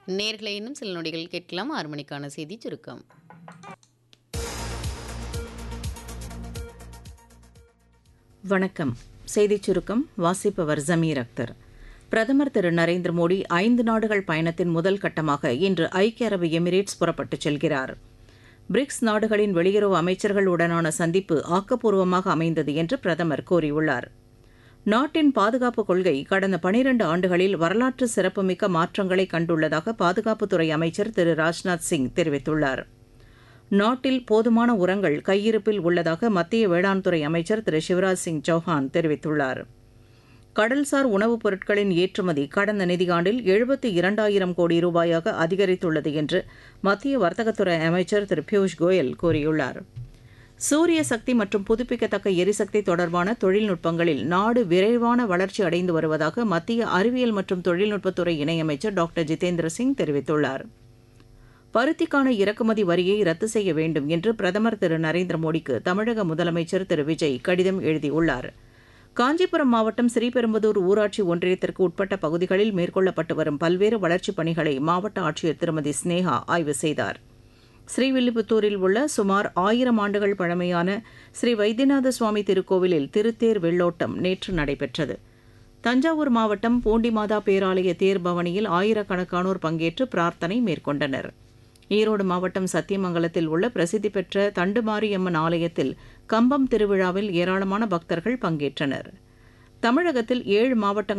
நேர்களை இன்னும் சில நொடிகள் கேட்கலாம் ஆறு மணிக்கான செய்தி சுருக்கம் வணக்கம் செய்திச் சுருக்கம் வாசிப்பவர் ஜமீர் அக்தர் பிரதமர் திரு நரேந்திர மோடி ஐந்து நாடுகள் பயணத்தின் முதல் கட்டமாக இன்று ஐக்கிய அரபு எமிரேட்ஸ் புறப்பட்டுச் செல்கிறார் பிரிக்ஸ் நாடுகளின் வெளியுறவு அமைச்சர்களுடனான சந்திப்பு ஆக்கப்பூர்வமாக அமைந்தது என்று பிரதமர் கூறியுள்ளார் நாட்டின் பாதுகாப்பு கொள்கை கடந்த பனிரண்டு ஆண்டுகளில் வரலாற்று சிறப்புமிக்க மாற்றங்களை கண்டுள்ளதாக பாதுகாப்புத்துறை அமைச்சர் திரு ராஜ்நாத் சிங் தெரிவித்துள்ளார் நாட்டில் போதுமான உரங்கள் கையிருப்பில் உள்ளதாக மத்திய வேளாண் துறை அமைச்சர் திரு சிவராஜ் சிங் சௌஹான் தெரிவித்துள்ளார் கடல்சார் உணவுப் பொருட்களின் ஏற்றுமதி கடந்த நிதியாண்டில் எழுபத்தி இரண்டாயிரம் கோடி ரூபாயாக அதிகரித்துள்ளது என்று மத்திய வர்த்தகத்துறை அமைச்சர் திரு பியூஷ் கோயல் கூறியுள்ளார் சூரிய சக்தி மற்றும் புதுப்பிக்கத்தக்க எரிசக்தி தொடர்பான தொழில்நுட்பங்களில் நாடு விரைவான வளர்ச்சி அடைந்து வருவதாக மத்திய அறிவியல் மற்றும் தொழில்நுட்பத்துறை இணையமைச்சர் டாக்டர் ஜிதேந்திர சிங் தெரிவித்துள்ளார் பருத்திக்கான இறக்குமதி வரியை ரத்து செய்ய வேண்டும் என்று பிரதமர் திரு நரேந்திர மோடிக்கு தமிழக முதலமைச்சர் திரு விஜய் கடிதம் எழுதியுள்ளார் காஞ்சிபுரம் மாவட்டம் ஸ்ரீபெரும்புதூர் ஊராட்சி ஒன்றியத்திற்கு உட்பட்ட பகுதிகளில் மேற்கொள்ளப்பட்டு வரும் பல்வேறு வளர்ச்சிப் பணிகளை மாவட்ட ஆட்சியர் திருமதி ஸ்னேகா ஆய்வு செய்தார் ஸ்ரீவில்லிபுத்தூரில் உள்ள சுமார் ஆயிரம் ஆண்டுகள் பழமையான ஸ்ரீ வைத்தியநாத சுவாமி திருக்கோவிலில் திருத்தேர் வெள்ளோட்டம் நேற்று நடைபெற்றது தஞ்சாவூர் மாவட்டம் பூண்டிமாதா பேராலய தேர் பவனியில் ஆயிரக்கணக்கானோர் பங்கேற்று பிரார்த்தனை மேற்கொண்டனர் ஈரோடு மாவட்டம் சத்தியமங்கலத்தில் உள்ள பிரசித்தி பெற்ற தண்டுமாரியம்மன் ஆலயத்தில் கம்பம் திருவிழாவில் ஏராளமான பக்தர்கள் பங்கேற்றனர் தமிழகத்தில் ஏழு மாவட்டங்கள்